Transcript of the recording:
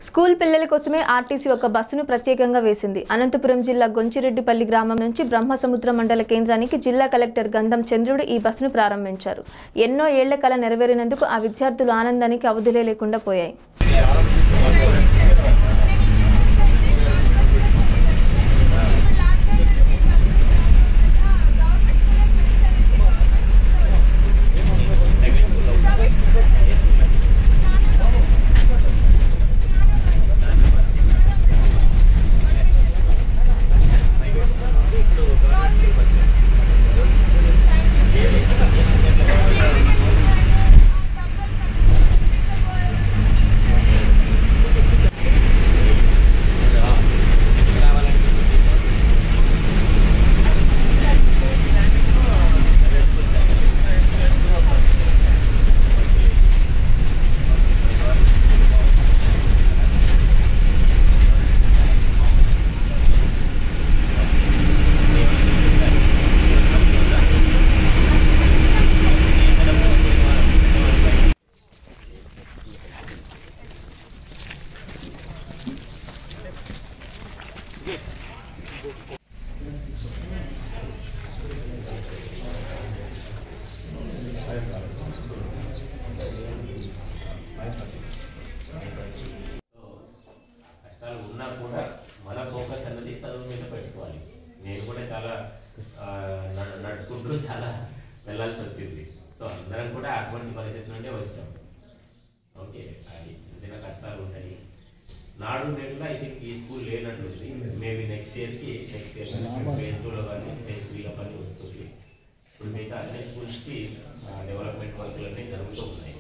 school పిల్లల కోసమే RTC ఒక బస్సును ప్రత్యేకంగా వేసింది అనంతపురం జిల్లా గొంచిరెడ్డిపల్లి గ్రామం నుంచి బ్రహ్మసముద్ర మండల కేంద్రానికి జిల్లా కలెక్టర్ గంధం చంద్రుడు ఈ బస్సును ప్రారంభించారు ఎన్నో ఏళ్ల కల నెరవేరినందుకు ఆ విద్యార్థులు ఆనందానికి అవధులే లేకుండా పోయాయి కష్టాలు ఉన్నా కూడా మన ఫోకస్ అన్నది చదువు మీద పెట్టుకోవాలి నేను కూడా చాలా ఆ, న- నడుచుకుంటూ చాలా వెళ్ళాల్సి వచ్చింది సో అందరం కూడా అటువంటి పరిస్థితి నుండే వచ్చాం ఓకే అది చిన్న చిన్న కష్టాలు ఉంటాయి నాడు నేడులో ఐ థింక్ ఈ స్కూల్ లేనట్టుంది మేబీ నెక్స్ట్ ఇయర్కి నెక్స్ట్ ఇయర్ ఫేజ్ టూలో కానీ ఫేజ్ త్రీలో కానీ వస్తుంది ఇప్పుడు మిగతా అన్ని స్కూల్స్కి డెవలప్మెంట్ వర్క్లు అన్నీ జరుగుతూ ఉన్నాయి